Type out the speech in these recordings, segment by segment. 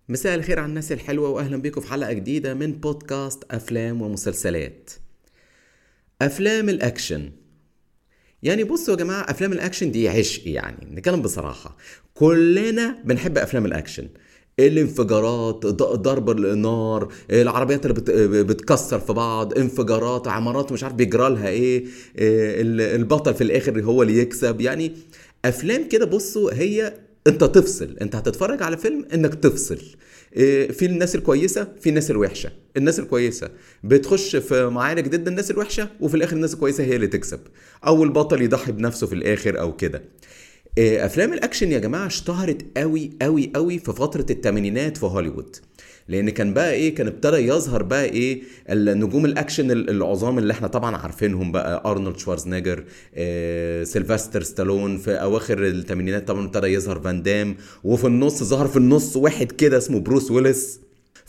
مساء الخير على الناس الحلوة وأهلا بيكم في حلقة جديدة من بودكاست أفلام ومسلسلات أفلام الأكشن يعني بصوا يا جماعة أفلام الأكشن دي عشق يعني نتكلم بصراحة كلنا بنحب أفلام الأكشن الانفجارات ض- ضرب النار العربيات اللي بت- بتكسر في بعض انفجارات عمارات مش عارف بيجرى لها ايه ال- البطل في الاخر هو اللي يكسب يعني افلام كده بصوا هي انت تفصل انت هتتفرج على فيلم انك تفصل إيه، في الناس الكويسه في الناس الوحشه الناس الكويسه بتخش في معارك ضد الناس الوحشه وفي الاخر الناس الكويسه هي اللي تكسب او البطل يضحي بنفسه في الاخر او كده إيه، افلام الاكشن يا جماعه اشتهرت قوي قوي قوي في فتره الثمانينات في هوليوود لان كان بقى ايه كان ابتدى يظهر بقى ايه النجوم الاكشن ال- العظام اللي احنا طبعا عارفينهم بقى ارنولد شوارزنيجر آه، سيلفستر ستالون في اواخر الثمانينات طبعا ابتدى يظهر فان دام وفي النص ظهر في النص واحد كده اسمه بروس ويلس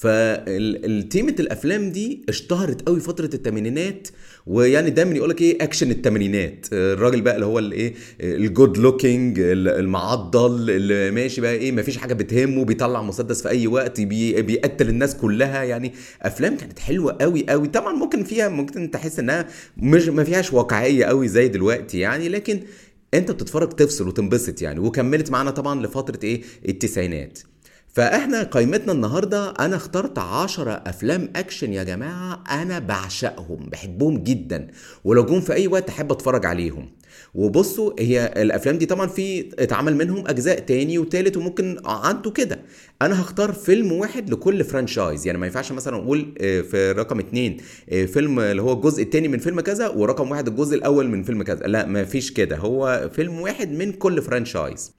فالتيمة الافلام دي اشتهرت قوي فتره الثمانينات ويعني دايما يقول لك ايه اكشن الثمانينات الراجل بقى اللي هو الايه الجود لوكينج المعضل اللي ماشي بقى ايه مفيش حاجه بتهمه بيطلع مسدس في اي وقت بي بيقتل الناس كلها يعني افلام كانت حلوه قوي قوي طبعا ممكن فيها ممكن تحس انها مش ما فيهاش واقعيه قوي زي دلوقتي يعني لكن انت بتتفرج تفصل وتنبسط يعني وكملت معانا طبعا لفتره ايه التسعينات فاحنا قائمتنا النهارده انا اخترت عشرة افلام اكشن يا جماعه انا بعشقهم بحبهم جدا ولو جم في اي وقت احب اتفرج عليهم وبصوا هي الافلام دي طبعا في اتعمل منهم اجزاء تاني وتالت وممكن عنده كده انا هختار فيلم واحد لكل فرانشايز يعني ما ينفعش مثلا اقول آه، في رقم اتنين آه، فيلم اللي هو الجزء التاني من فيلم كذا ورقم واحد الجزء الاول من فيلم كذا لا ما فيش كده هو فيلم واحد من كل فرانشايز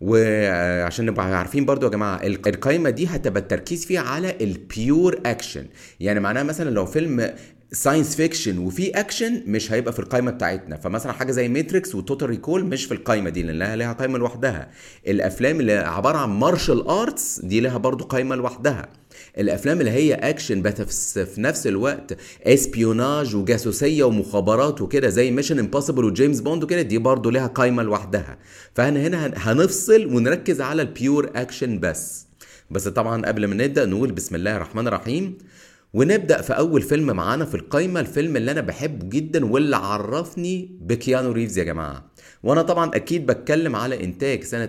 وعشان نبقى عارفين برضو يا جماعه الق- القايمه دي هتبقى التركيز فيها على البيور اكشن يعني معناها مثلا لو فيلم ساينس فيكشن وفي اكشن مش هيبقى في القائمه بتاعتنا فمثلا حاجه زي ماتريكس وتوتال ريكول مش في القائمه دي لان لها لها قائمه لوحدها الافلام اللي عباره عن مارشال ارتس دي لها برضو قائمه لوحدها الافلام اللي هي اكشن بس في نفس الوقت اسبيوناج وجاسوسيه ومخابرات وكده زي ميشن امبوسيبل وجيمس بوند وكده دي برضو لها قائمه لوحدها فاحنا هنا هن- هنفصل ونركز على البيور اكشن بس بس طبعا قبل ما نبدا نقول بسم الله الرحمن الرحيم ونبدا في اول فيلم معانا في القايمه الفيلم اللي انا بحبه جدا واللي عرفني بكيانو ريفز يا جماعه وانا طبعا اكيد بتكلم على انتاج سنه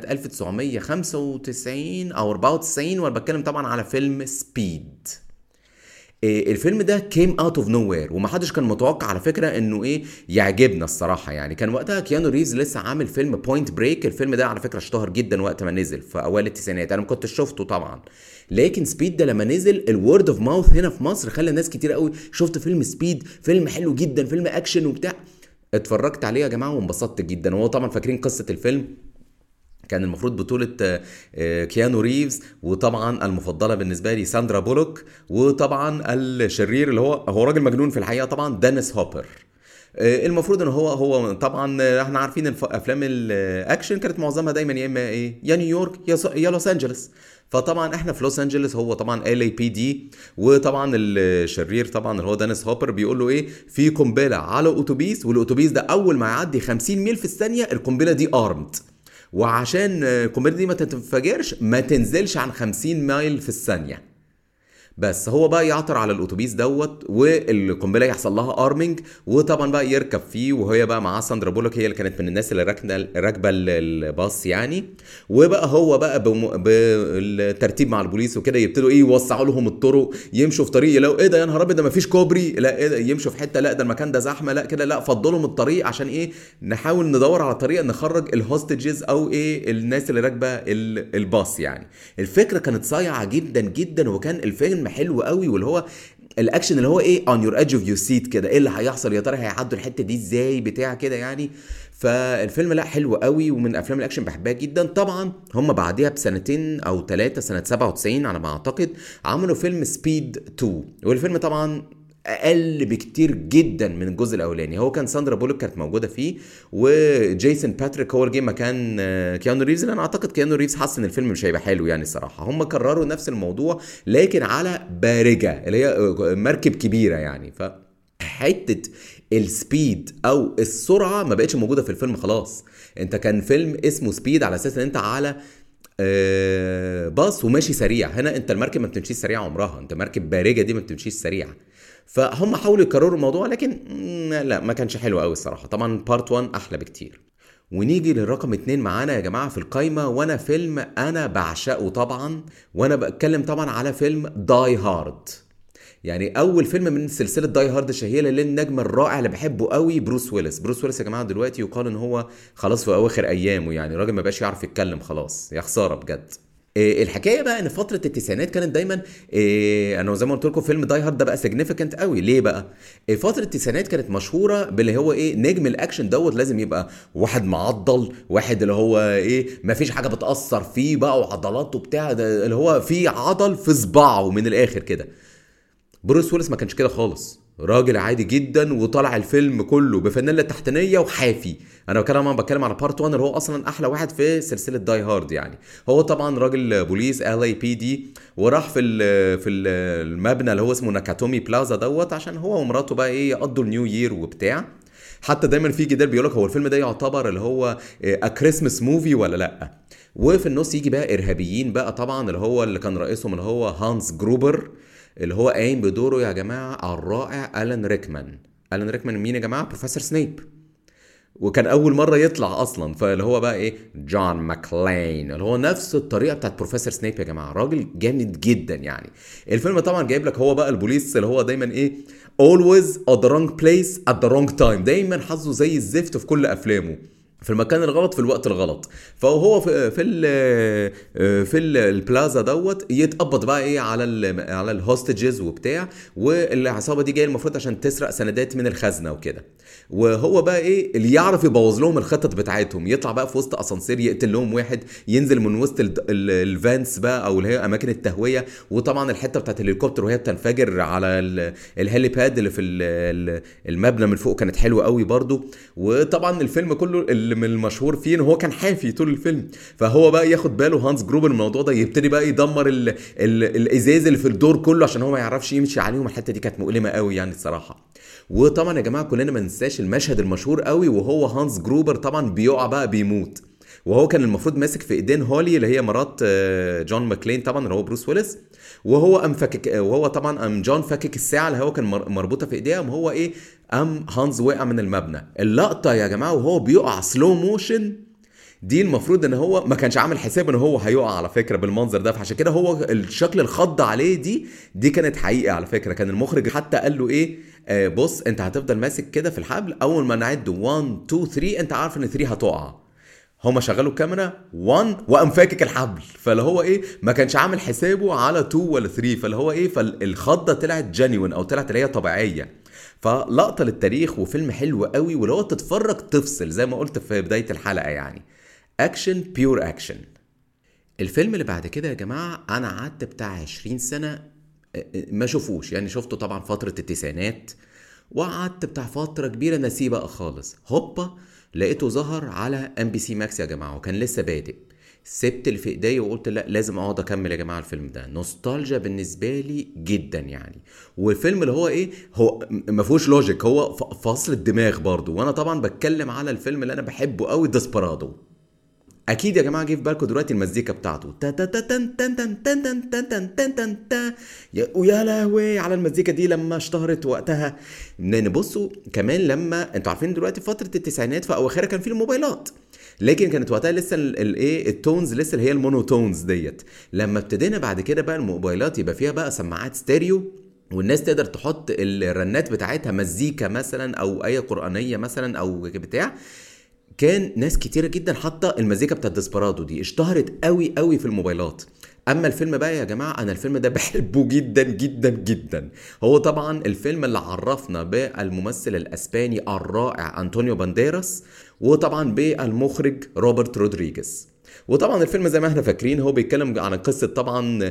1995 او 94 وانا بتكلم طبعا على فيلم سبيد إيه، الفيلم ده كيم اوت اوف نو وير ومحدش كان متوقع على فكره انه ايه يعجبنا الصراحه يعني كان وقتها كيانو ريفز لسه عامل فيلم بوينت بريك الفيلم ده على فكره اشتهر جدا وقت ما نزل في اوائل التسعينات انا ما كنتش شفته طبعا لكن سبيد ده لما نزل الورد اوف ماوث هنا في مصر خلى ناس كتير قوي شفت فيلم سبيد فيلم حلو جدا فيلم اكشن وبتاع اتفرجت عليه يا جماعه وانبسطت جدا وهو طبعا فاكرين قصه الفيلم كان المفروض بطولة آه، آه، كيانو ريفز وطبعا المفضلة بالنسبة لي ساندرا بولوك وطبعا الشرير اللي هو هو راجل مجنون في الحقيقة طبعا دينيس هوبر آه، المفروض ان هو هو طبعا آه، احنا عارفين الف- افلام الاكشن كانت معظمها دايما يا اما ايه يا نيويورك يا س- يا لوس انجلوس فطبعا احنا في لوس انجلوس هو طبعا ال اي بي دي وطبعا الشرير طبعا اللي هو دينيس هوبر بيقول له ايه في قنبله على اتوبيس والاتوبيس ده اول ما يعدي 50 ميل في الثانيه القنبله دي ارمد وعشان القنبله دي ما تنفجرش ما تنزلش عن 50 مايل في الثانيه بس هو بقى يعثر على الاتوبيس دوت والقنبله يحصل لها ارمنج وطبعا بقى يركب فيه وهي بقى معاه ساندرا بولوك هي اللي كانت من الناس اللي راكنه راكبه ال- الباص يعني وبقى هو بقى بم- بالترتيب مع البوليس وكده يبتدوا ايه يوسعوا لهم الطرق يمشوا في طريق لو ايه ده يا نهار ابيض ده مفيش كوبري لا ايه ده يمشوا في حته لا ده المكان ده زحمه لا كده لا فضوا لهم الطريق عشان ايه نحاول ندور على طريقه نخرج الهوستجز او ايه الناس اللي راكبه ال- الباص يعني الفكره كانت صايعه جدا جدا وكان الفيلم حلو قوي واللي هو الاكشن اللي هو ايه اون يور ايدج اوف يور سيت كده ايه اللي هيحصل يا ترى هيعدوا الحته دي ازاي بتاع كده يعني فالفيلم لا حلو قوي ومن افلام الاكشن بحبها جدا طبعا هم بعديها بسنتين او ثلاثه سنه 97 على ما اعتقد عملوا فيلم سبيد 2 والفيلم طبعا اقل بكتير جدا من الجزء الاولاني هو كان ساندرا بولوك كانت موجوده فيه وجيسون باتريك هو اللي جه مكان آه، كيانو ريفز لان اعتقد كيانو ريفز حس ان الفيلم مش هيبقى حلو يعني الصراحه هم كرروا نفس الموضوع لكن على بارجه اللي هي آه، مركب كبيره يعني ف حته السبيد او السرعه ما بقتش موجوده في الفيلم خلاص انت كان فيلم اسمه سبيد على اساس ان انت على آه باص وماشي سريع هنا انت المركب ما بتمشيش سريع عمرها انت مركب بارجه دي ما بتمشيش سريع فهم حاولوا يكرروا الموضوع لكن مم، لا ما كانش حلو قوي الصراحه طبعا بارت 1 احلى بكتير ونيجي للرقم اتنين معانا يا جماعه في القايمه وانا فيلم انا بعشقه طبعا وانا بتكلم طبعا على فيلم داي هارد يعني اول فيلم من سلسله داي هارد الشهيره للنجم الرائع اللي بحبه قوي بروس ويلس بروس ويلس يا جماعه دلوقتي يقال ان هو خلاص في اواخر ايامه يعني الراجل ما بقاش يعرف يتكلم خلاص يا خساره بجد إيه الحكايه بقى ان فتره التسعينات كانت دايما إيه انا زي ما قلت لكم فيلم داي هارد ده بقى سيجنيفيكانت قوي ليه بقى إيه فتره التسعينات كانت مشهوره باللي هو ايه نجم الاكشن دوت لازم يبقى واحد معضل واحد اللي هو ايه ما فيش حاجه بتاثر فيه بقى وعضلاته بتاع ده اللي هو في عضل في صباعه من الاخر كده بروس ويلس ما كانش كده خالص راجل عادي جدا وطلع الفيلم كله بفانيلا تحتانيه وحافي انا بتكلم انا بتكلم على بارت 1 اللي هو اصلا احلى واحد في سلسله داي هارد يعني هو طبعا راجل بوليس ال اي بي دي وراح في ال في ال المبنى اللي هو اسمه ناكاتومي بلازا دوت عشان هو ومراته بقى ايه يقضوا النيو يير وبتاع حتى دايما في جدال بيقول لك هو الفيلم ده يعتبر اللي هو ا كريسمس موفي ولا لا وفي النص يجي بقى ارهابيين بقى طبعا اللي هو اللي كان رئيسهم اللي هو هانس جروبر اللي هو قايم بدوره يا جماعه الرائع الان ريكمان الان ريكمان مين يا جماعه بروفيسور سنيب وكان اول مره يطلع اصلا فاللي هو بقى ايه جون ماكلين اللي هو نفس الطريقه بتاعت بروفيسور سنيب يا جماعه راجل جامد جدا يعني الفيلم طبعا جايب لك هو بقى البوليس اللي هو دايما ايه always at the wrong place at the wrong time دايما حظه زي الزفت في كل افلامه في المكان الغلط في الوقت الغلط فهو في في ال في ال البلازا دوت يتقبض بقى ايه على ال على الهوستجز وبتاع والعصابه دي جايه المفروض عشان تسرق سندات من الخزنه وكده وهو بقى ايه اللي يعرف يبوظ لهم الخطط بتاعتهم يطلع بقى في وسط اسانسير يقتل لهم واحد ينزل من وسط ال- ال- الفانس بقى او اللي هي اماكن التهويه وطبعا الحته بتاعت الهليكوبتر وهي بتنفجر على ال- الهليباد اللي في ال- ال- المبنى من فوق كانت حلوه قوي برضو وطبعا الفيلم كله اللي من المشهور فيه ان هو كان حافي طول الفيلم فهو بقى ياخد باله هانس جروبر من الموضوع ده يبتدي بقى يدمر ال ال الازاز اللي في الدور كله عشان هو ما يعرفش يمشي عليهم الحته دي كانت مؤلمه قوي يعني الصراحه وطبعا يا جماعه كلنا ما ننساش المشهد المشهور قوي وهو هانس جروبر طبعا بيقع بقى بيموت وهو كان المفروض ماسك في ايدين هولي اللي هي مرات آه، جون ماكلين طبعا اللي هو بروس ويلس وهو قام فكك وهو طبعا قام جون فكك الساعه اللي هو كان مر- مربوطه في ايديها قام هو ايه قام هانز وقع من المبنى اللقطه يا جماعه وهو بيقع سلو موشن دي المفروض ان هو ما كانش عامل حساب ان هو هيقع على فكره بالمنظر ده فعشان كده هو الشكل الخض عليه دي دي كانت حقيقه على فكره كان المخرج حتى قال له ايه آه بص انت هتفضل ماسك كده في الحبل اول ما نعد 1 2 3 انت عارف ان 3 هتقع هما شغلوا الكاميرا 1 وقام فاكك الحبل فاللي هو ايه ما كانش عامل حسابه على 2 ولا 3 فاللي هو ايه فالخضه طلعت جينيون او طلعت اللي هي طبيعيه فلقطه للتاريخ وفيلم حلو قوي ولو تتفرج تفصل زي ما قلت في بدايه الحلقه يعني اكشن بيور اكشن الفيلم اللي بعد كده يا جماعه انا قعدت بتاع 20 سنه ما شوفوش يعني شفته طبعا فتره التسعينات وقعدت بتاع فتره كبيره نسيه بقى خالص هوبا لقيته ظهر على ام بي سي ماكس يا جماعه وكان لسه بادئ سبت اللي في ايديا وقلت لا لازم اقعد اكمل يا جماعه الفيلم ده نوستالجيا بالنسبه لي جدا يعني والفيلم اللي هو ايه هو ما فيهوش لوجيك هو ف- فصل الدماغ برضو وانا طبعا بتكلم على الفيلم اللي انا بحبه قوي ديسبرادو اكيد يا جماعه جه في بالكم دلوقتي المزيكا بتاعته تا تا تا تن تن تن تن تن تن تن تن تن تا يا- ويا لهوي على المزيكا دي لما اشتهرت وقتها لان بصوا كمان لما انتوا عارفين دلوقتي فتره التسعينات في اواخرها كان في الموبايلات لكن كانت وقتها لسه الايه التونز لسه اللي هي المونوتونز ديت لما ابتدينا بعد كده بقى الموبايلات يبقى فيها بقى سماعات ستيريو والناس تقدر تحط الرنات بتاعتها مزيكا مثلا او ايه قرانيه مثلا او بتاع كان ناس كتيره جدا حاطه المزيكا بتاعت ديسبرادو دي اشتهرت قوي قوي في الموبايلات اما الفيلم بقى يا جماعه انا الفيلم ده بحبه جدا جدا جدا هو طبعا الفيلم اللي عرفنا بالممثل الاسباني الرائع انطونيو بانديراس وطبعا بالمخرج روبرت رودريجيز وطبعا الفيلم زي ما احنا فاكرين هو بيتكلم عن قصه طبعا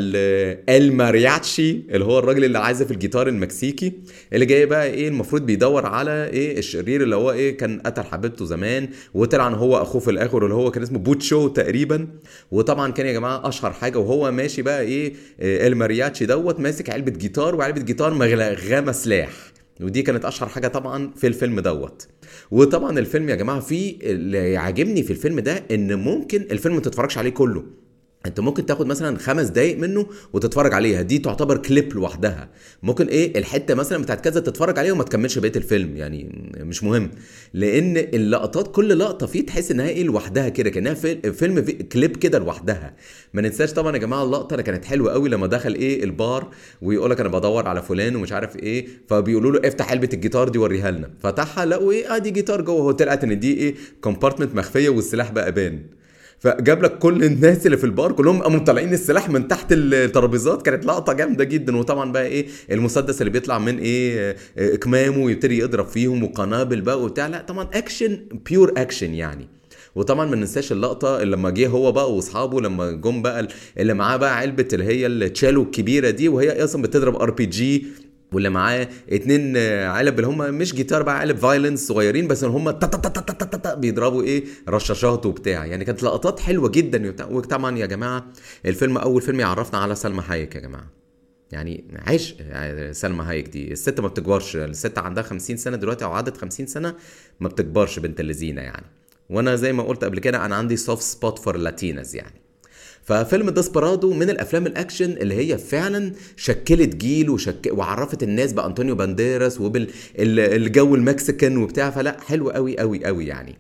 ال- المارياتشي اللي هو الراجل اللي عازف الجيتار المكسيكي اللي جاي بقى ايه المفروض بيدور على ايه الشرير اللي هو ايه كان قتل حبيبته زمان وطلع ان هو اخوه في الاخر اللي هو كان اسمه بوتشو تقريبا وطبعا كان يا جماعه اشهر حاجه وهو ماشي بقى ايه آه، المارياتشي دوت ماسك علبه جيتار وعلبه جيتار مغلغمه سلاح ودي كانت اشهر حاجه طبعا في الفيلم دوت وطبعا الفيلم يا جماعه فيه اللي يعجبني في الفيلم ده ان ممكن الفيلم ما تتفرجش عليه كله انت ممكن تاخد مثلا خمس دقايق منه وتتفرج عليها دي تعتبر كليب لوحدها ممكن ايه الحته مثلا بتاعت كذا تتفرج عليها وما تكملش بقيه الفيلم يعني مش مهم لان اللقطات كل لقطه فيه تحس انها ايه لوحدها كده كانها فيلم, فيلم في كليب كده لوحدها ما ننساش طبعا يا جماعه اللقطه اللي كانت حلوه قوي لما دخل ايه البار ويقول لك انا بدور على فلان ومش عارف ايه فبيقولوا له افتح علبه الجيتار دي وريها لنا فتحها لقوا ايه اه دي جيتار جوه هو طلعت ان دي ايه كومبارتمنت مخفيه والسلاح بقى بان فجاب لك كل الناس اللي في البار كلهم قاموا مطلعين السلاح من تحت الترابيزات كانت لقطه جامده جدا وطبعا بقى ايه المسدس اللي بيطلع من ايه اكمامه ويبتدي يضرب فيهم وقنابل بقى وبتاع لا طبعا اكشن بيور اكشن يعني وطبعا ما ننساش اللقطه اللي لما جه هو بقى واصحابه لما جم بقى اللي معاه بقى علبه اللي هي التشالو الكبيره دي وهي اصلا بتضرب ار بي جي واللي معاه اتنين علب اللي هم مش جيتار بقى علب فايلنس صغيرين بس اللي هم بيضربوا ايه رشاشات وبتاع يعني كانت لقطات حلوه جدا وطبعا يا جماعه الفيلم اول فيلم يعرفنا على سلمى حايك يا جماعه يعني عيش سلمى هايك دي الست ما بتكبرش الست عندها 50 سنه دلوقتي او عدت 50 سنه ما بتكبرش بنت اللذينه يعني وانا زي ما قلت قبل كده انا عندي سوفت سبوت فور لاتينز يعني ففيلم ديسبرادو من الافلام الاكشن اللي هي فعلا شكلت جيل وشك... وعرفت الناس بانطونيو بانديراس وبالجو المكسيكان وبتاع فلا حلو قوي قوي قوي يعني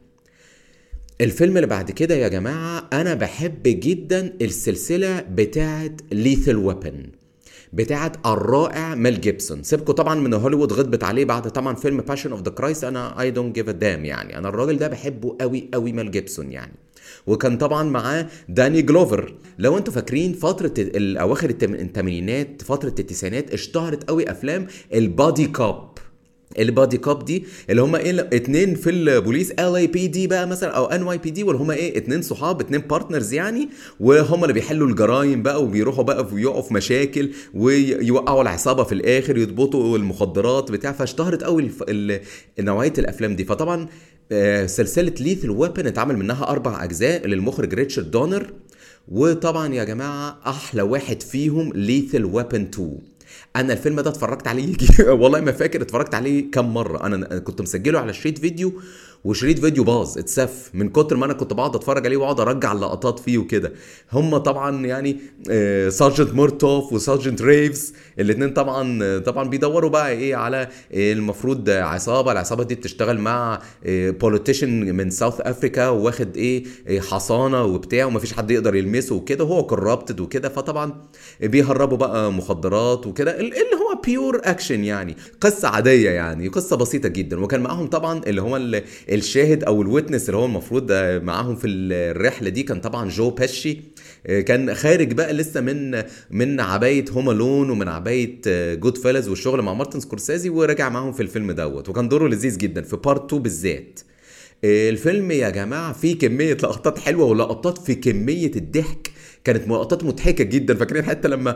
الفيلم اللي بعد كده يا جماعه انا بحب جدا السلسله بتاعه ليثل ويبن بتاعه الرائع ميل جيبسون سيبكوا طبعا من هوليوود غضبت عليه بعد طبعا فيلم باشن اوف ذا كرايست انا اي دونت جيف ا دام يعني انا الراجل ده بحبه قوي قوي ميل جيبسون يعني وكان طبعا معاه داني جلوفر لو انتوا فاكرين فتره اواخر الثمانينات فتره التسعينات اشتهرت قوي افلام البادي كاب البادي كاب دي اللي هم ايه اتنين في البوليس ال اي بي دي بقى مثلا او ان واي بي دي واللي هم ايه اتنين صحاب اتنين بارتنرز يعني وهم اللي بيحلوا الجرايم بقى وبيروحوا بقى ويقعوا في مشاكل ويوقعوا العصابه في الاخر يضبطوا المخدرات بتاع فاشتهرت قوي نوعيه الافلام دي فطبعا سلسله ليث ويبن اتعمل منها اربع اجزاء للمخرج ريتشارد دونر وطبعا يا جماعه احلى واحد فيهم ليثل ويبن 2 انا الفيلم ده اتفرجت عليه يجي والله ما فاكر اتفرجت عليه كام مره انا كنت مسجله على شريط فيديو وشريط فيديو باظ اتسف من كتر ما انا كنت بقعد اتفرج عليه واقعد ارجع اللقطات فيه وكده هم طبعا يعني سارجنت مورتوف وسارجنت ريفز الاثنين طبعا طبعا بيدوروا بقى ايه على المفروض عصابه العصابه دي بتشتغل مع بوليتيشن من ساوث افريكا واخد ايه حصانه وبتاع ومفيش حد يقدر يلمسه وكده وهو كورابتد وكده فطبعا بيهربوا بقى مخدرات وكده اللي هو بيور اكشن يعني قصه عاديه يعني قصه بسيطه جدا وكان معاهم طبعا اللي هو الشاهد او الويتنس اللي هو المفروض معاهم في الرحله دي كان طبعا جو باشي كان خارج بقى لسه من من عبايه هوم الون ومن عبايه جود فيلز والشغل مع مارتن سكورسيزي ورجع معاهم في الفيلم دوت وكان دوره لذيذ جدا في بارت 2 بالذات الفيلم يا جماعه فيه كميه لقطات حلوه ولقطات في كميه الضحك كانت لقطات مضحكه جدا فاكرين حتى لما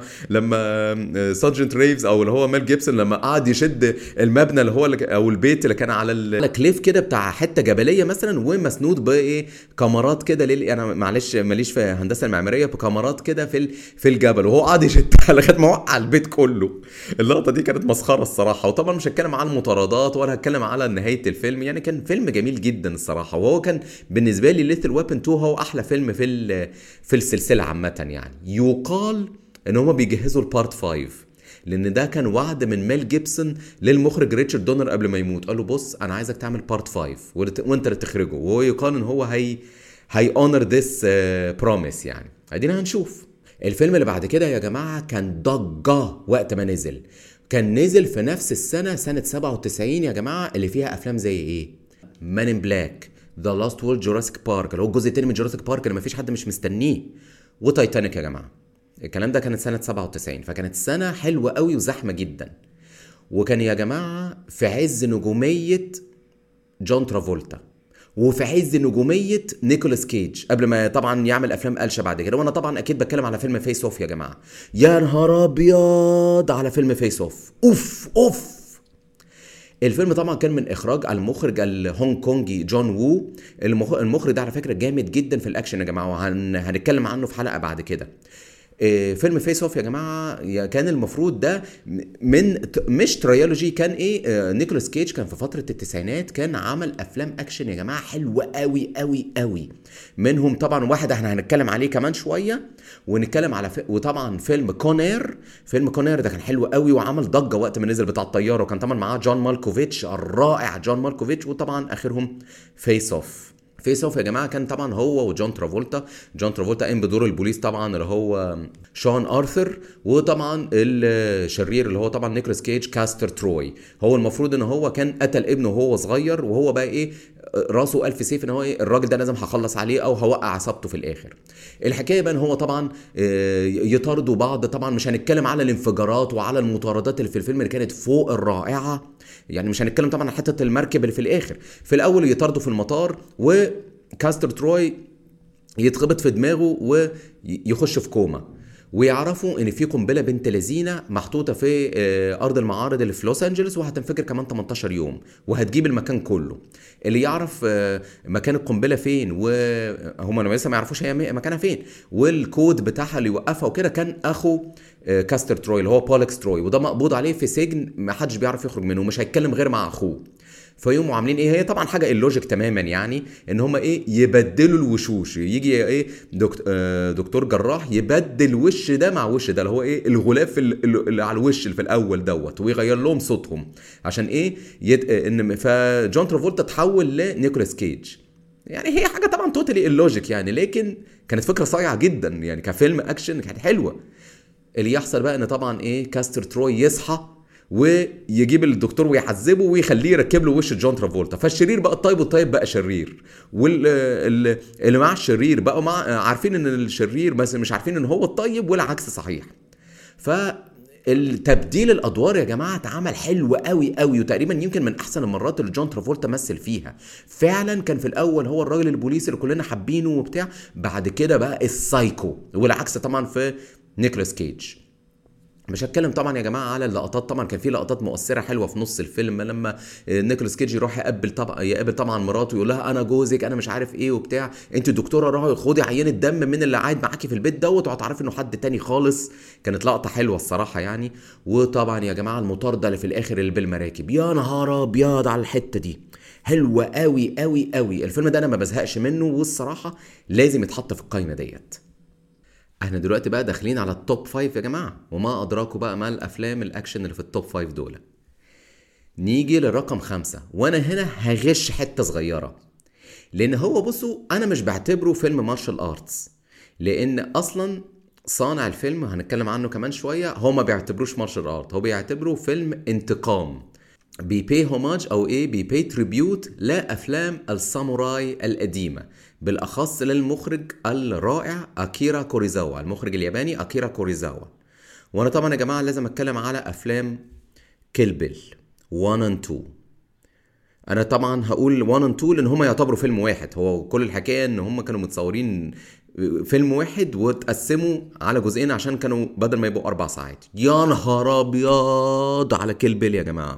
لما سارجنت ريفز او اللي هو ميل جيبسون لما قعد يشد المبنى اللي هو او البيت اللي كان على الكليف كده بتاع حته جبليه مثلا ومسنود بايه كاميرات كده ليه انا معلش ماليش في الهندسه المعماريه بكاميرات كده في في الجبل وهو قعد يشدها لغايه ما وقع البيت كله اللقطه دي كانت مسخره الصراحه وطبعا مش هتكلم على المطاردات ولا هتكلم على نهايه الفيلم يعني كان فيلم جميل جدا الصراحه وهو كان بالنسبه لي ليثل ويبن 2 هو احلى فيلم في في السلسله عامه يعني يقال ان هما بيجهزوا البارت 5 لان ده كان وعد من ميل جيبسون للمخرج ريتشارد دونر قبل ما يموت قال له بص انا عايزك تعمل بارت 5 وانت اللي تخرجه وهو يقال ان هو هي هي اونر ذس بروميس يعني ادينا هنشوف الفيلم اللي بعد كده يا جماعه كان ضجه وقت ما نزل كان نزل في نفس السنه سنه 97 يا جماعه اللي فيها افلام زي ايه مان ان بلاك ذا لاست وورلد جوراسيك بارك اللي هو الجزء الثاني من جوراسيك بارك اللي مفيش حد مش مستنيه وتايتانيك يا جماعه الكلام ده كانت سنه 97 فكانت سنه حلوه قوي وزحمه جدا وكان يا جماعه في عز نجوميه جون ترافولتا وفي عز نجوميه نيكولاس كيج قبل ما طبعا يعمل افلام قلشه بعد كده وانا طبعا اكيد بتكلم على فيلم فيس اوف يا جماعه يا نهار ابيض على فيلم فيس اوف اوف اوف الفيلم طبعا كان من اخراج المخرج الهونج كونجي جون وو المخرج ده على فكره جامد جدا في الاكشن يا جماعه وهنتكلم عنه في حلقه بعد كده آه، فيلم فيس اوف يا جماعه يا- كان المفروض ده من ت- مش تريولوجي كان ايه آه، نيكولاس كيج كان في فتره التسعينات كان عمل افلام اكشن يا جماعه حلوه قوي قوي قوي منهم طبعا واحد احنا هنتكلم عليه كمان شويه ونتكلم على ف... وطبعا فيلم كونير فيلم كونير ده كان حلو قوي وعمل ضجه وقت ما نزل بتاع الطياره وكان طبعا معاه جون مالكوفيتش الرائع جون مالكوفيتش وطبعا اخرهم فيس اوف فيس اوف يا جماعه كان طبعا هو وجون ترافولتا جون ترافولتا قام بدور البوليس طبعا اللي هو شون ارثر وطبعا الشرير اللي هو طبعا نيكولاس كيج كاستر تروي هو المفروض ان هو كان قتل ابنه وهو صغير وهو بقى ايه راسه الف سيف ان هو ايه الراجل ده لازم هخلص عليه او هوقع عصابته في الاخر الحكايه بقى ان هو طبعا آه، يطاردوا بعض طبعا مش هنتكلم على الانفجارات وعلى المطاردات اللي في الفيلم اللي كانت فوق الرائعه يعني مش هنتكلم طبعا عن حته المركب اللي في الاخر في الاول يطاردوا في المطار وكاستر تروي يتخبط في دماغه ويخش في كوما ويعرفوا ان في قنبله بنت لذينه محطوطه في آه، ارض المعارض اللي في لوس انجلوس وهتنفجر كمان 18 يوم وهتجيب المكان كله اللي يعرف آه، مكان القنبله فين وهم لسه ما يعرفوش هي م- مكانها فين والكود بتاعها اللي يوقفها وكده كان اخو آه، كاستر تروي اللي هو بولكس تروي وده مقبوض عليه في سجن ما حدش بيعرف يخرج منه مش هيتكلم غير مع اخوه فيقوموا عاملين ايه هي طبعا حاجه اللوجيك تماما يعني ان هم ايه يبدلوا الوشوش يجي ايه دكت... آه، دكتور جراح يبدل وش ده مع وش ده اللي هو ايه الغلاف ال- ال- اللي على الوش اللي في الاول دوت ويغير لهم صوتهم عشان ايه يد... آه، ان فجون ترافولتا تحول لنيكولاس كيج يعني هي حاجه طبعا توتالي اللوجيك يعني لكن كانت فكره صايعه جدا يعني كفيلم اكشن كانت حلوه اللي يحصل بقى ان طبعا ايه كاستر تروي يصحى ويجيب الدكتور ويعذبه ويخليه يركب له وش جون ترافولتا فالشرير بقى الطيب والطيب بقى شرير واللي مع الشرير بقوا مع عارفين ان الشرير بس مش عارفين ان هو الطيب والعكس صحيح فالتبديل الادوار يا جماعه اتعمل حلو قوي قوي وتقريبا يمكن من احسن المرات اللي جون ترافولتا مثل فيها فعلا كان في الاول هو الراجل البوليسي اللي كلنا حابينه وبتاع بعد كده بقى السايكو والعكس طبعا في نيكولاس كيج مش هتكلم طبعا يا جماعه على اللقطات طبعا كان في لقطات مؤثره حلوه في نص الفيلم لما نيكولاس كيج يروح يقابل طبعا يقابل طبعا مراته يقول لها انا جوزك انا مش عارف ايه وبتاع انت دكتوره روحي خدي عينه دم من اللي قاعد معاكي في البيت دوت وهتعرفي انه حد تاني خالص كانت لقطه حلوه الصراحه يعني وطبعا يا جماعه المطارده اللي في الاخر اللي بالمراكب يا نهار ابيض على الحته دي حلوه قوي قوي قوي الفيلم ده انا ما بزهقش منه والصراحه لازم يتحط في القايمه ديت احنا دلوقتي بقى داخلين على التوب فايف يا جماعة وما أدراكوا بقى ما الأفلام الأكشن اللي في التوب فايف دول نيجي لرقم خمسة وأنا هنا هغش حتة صغيرة لأن هو بصوا أنا مش بعتبره فيلم مارشال آرتس لأن أصلا صانع الفيلم هنتكلم عنه كمان شوية هو ما بيعتبروش مارشال آرت هو بيعتبره فيلم انتقام بيبي هوماج او ايه بيبي تريبيوت لافلام الساموراي القديمه بالاخص للمخرج الرائع اكيرا كوريزاوا المخرج الياباني اكيرا كوريزاوا وانا طبعا يا جماعه لازم اتكلم على افلام كيلبل 1 and 2 انا طبعا هقول 1 and 2 لان هما يعتبروا فيلم واحد هو كل الحكايه ان هما كانوا متصورين فيلم واحد واتقسموا على جزئين عشان كانوا بدل ما يبقوا اربع ساعات يا نهار ابيض على كيلبل يا جماعه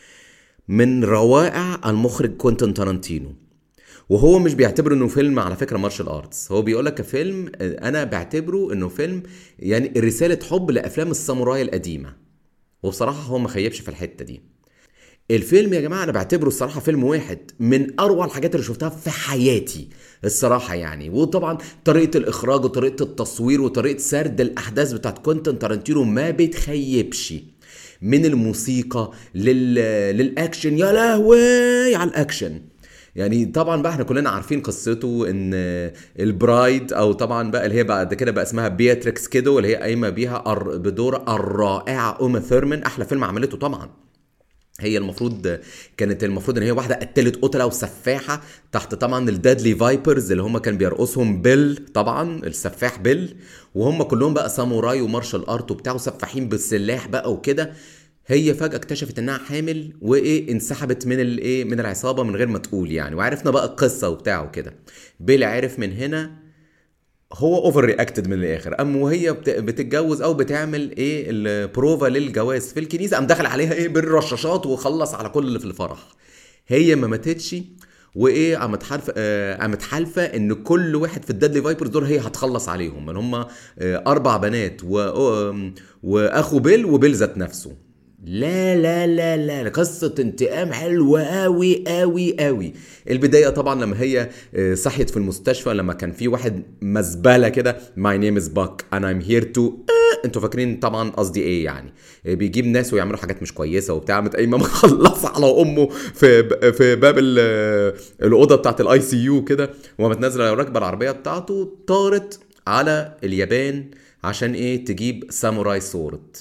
من روائع المخرج كوينتين تارانتينو وهو مش بيعتبره انه فيلم على فكره مارشال ارتس هو بيقول لك كفيلم انا بعتبره انه فيلم يعني رساله حب لافلام الساموراي القديمه وبصراحه هو ما خيبش في الحته دي الفيلم يا جماعه انا بعتبره الصراحه فيلم واحد من اروع الحاجات اللي شفتها في حياتي الصراحه يعني وطبعا طريقه الاخراج وطريقه التصوير وطريقه سرد الاحداث بتاعت كوينتين تارانتينو ما بتخيبش من الموسيقى لل... للاكشن يا لهوي على الاكشن يعني طبعا بقى احنا كلنا عارفين قصته ان البرايد او طبعا بقى اللي هي بعد كده بقى اسمها بياتريكس كيدو اللي هي قايمه بيها أر... بدور الرائعه اوما ثيرمان احلى فيلم عملته طبعا هي المفروض كانت المفروض ان هي واحده قتلت قتله وسفاحه تحت طبعا الدادلي فايبرز اللي هم كان بيرقصهم بيل طبعا السفاح بيل وهم كلهم بقى ساموراي ومارشال ارت وبتاع وسفاحين بالسلاح بقى وكده هي فجاه اكتشفت انها حامل وايه انسحبت من الايه من العصابه من غير ما تقول يعني وعرفنا بقى القصه وبتاع وكده بيل عرف من هنا هو اوفر رياكتد من الاخر ام وهي بتتجوز او بتعمل ايه البروفا للجواز في الكنيسه قام دخل عليها ايه بالرشاشات وخلص على كل اللي في الفرح هي ما ماتتش وايه قامت حالفه آه، قامت حالفه ان كل واحد في الديدلي فايبرز دول هي هتخلص عليهم ان هم آه، اربع بنات و... آم، واخو بيل وبيل ذات نفسه لا لا لا لا قصة انتقام حلوة قوي قوي قوي البداية طبعا لما هي آه، صحيت في المستشفى لما كان في واحد مزبلة كده My name is Buck and I'm here to آه، انتوا فاكرين طبعا قصدي ايه يعني آه، بيجيب ناس ويعملوا حاجات مش كويسة وبتاع قامت قايمة مخلصة على امه في ب- في باب ال- آه، الأوضة بتاعت الاي سي يو كده وقامت نازلة راكبة العربية بتاعته طارت على اليابان عشان ايه تجيب ساموراي سورد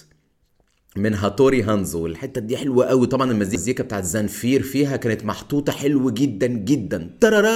من هاتوري هانزو الحته دي حلوه قوي طبعا المزيكا بتاعت زنفير فيها كانت محطوطه حلو جدا جدا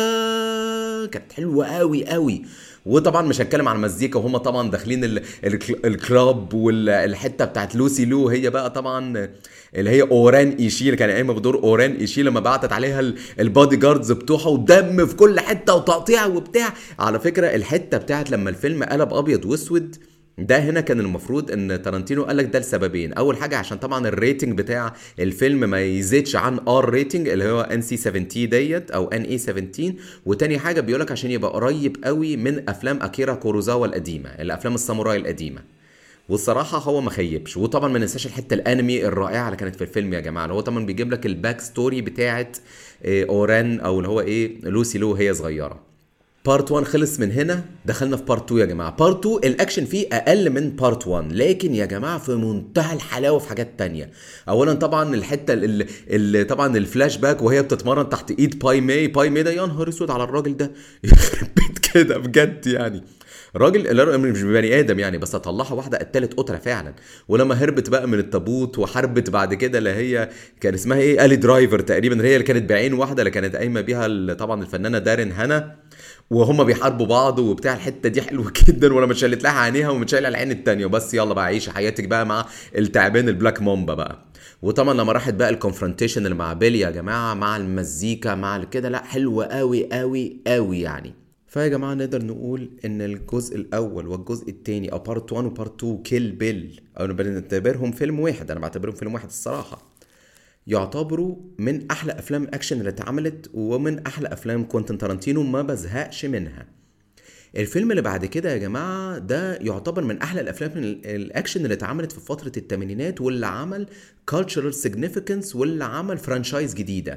ترارا كانت حلوه قوي قوي وطبعا مش هتكلم عن المزيكا وهم طبعا داخلين ال- ال- الكلاب والحته بتاعت لوسي لو هي بقى طبعا اللي هي اوران ايشي اللي كان قايمه بدور اوران ايشي لما بعتت عليها ال- البادي جاردز بتوعها ودم في كل حته وتقطيع وبتاع على فكره الحته بتاعت لما الفيلم قلب ابيض واسود ده هنا كان المفروض ان تارانتينو قال لك ده لسببين اول حاجه عشان طبعا الريتنج بتاع الفيلم ما يزيدش عن ار ريتنج اللي هو ان سي 17 ديت او ان اي 17 وتاني حاجه بيقول لك عشان يبقى قريب قوي من افلام اكيرا كوروزاوا القديمه الافلام الساموراي القديمه والصراحه هو ما خيبش وطبعا ما ننساش الحته الانمي الرائعه اللي كانت في الفيلم يا جماعه اللي هو طبعا بيجيب لك الباك ستوري بتاعت آه، اوران او اللي هو ايه لوسي لو هي صغيره بارت 1 خلص من هنا دخلنا في بارت 2 يا جماعه بارت 2 الاكشن فيه اقل من بارت 1 لكن يا جماعه في منتهى الحلاوه في حاجات تانية اولا طبعا الحته اللي, اللي طبعا الفلاش باك وهي بتتمرن تحت ايد باي ماي باي ماي ده يا نهار اسود على الراجل ده يخرب بيت كده بجد يعني راجل الراجل مش بني ادم يعني بس طلعها واحده قتلت قتله فعلا ولما هربت بقى من التابوت وحربت بعد كده اللي هي كان اسمها ايه الي درايفر تقريبا اللي هي اللي كانت بعين واحده اللي كانت قايمه بيها ال- طبعا الفنانه دارين هنا وهما بيحاربوا بعض وبتاع الحته دي حلوه جدا وانا متشلت لها عينيها ومتشايله العين التانيه وبس يلا بقى عيشي حياتك بقى مع التعبان البلاك مومبا بقى وطبعا لما راحت بقى الكونفرونتيشن اللي مع بيلي يا جماعه مع المزيكا مع كده لا حلوه قوي قوي قوي يعني فيا جماعه نقدر نقول ان الجزء الاول والجزء الثاني او بارت 1 وبارت 2 كيل بيل او بنعتبرهم فيلم واحد انا بعتبرهم فيلم واحد الصراحه يعتبروا من احلى افلام الاكشن اللي اتعملت ومن احلى افلام كوينتين تارانتينو ما بزهقش منها الفيلم اللي بعد كده يا جماعه ده يعتبر من احلى الافلام ال- الاكشن اللي اتعملت في فتره الثمانينات واللي عمل cultural significance واللي عمل فرانشايز جديده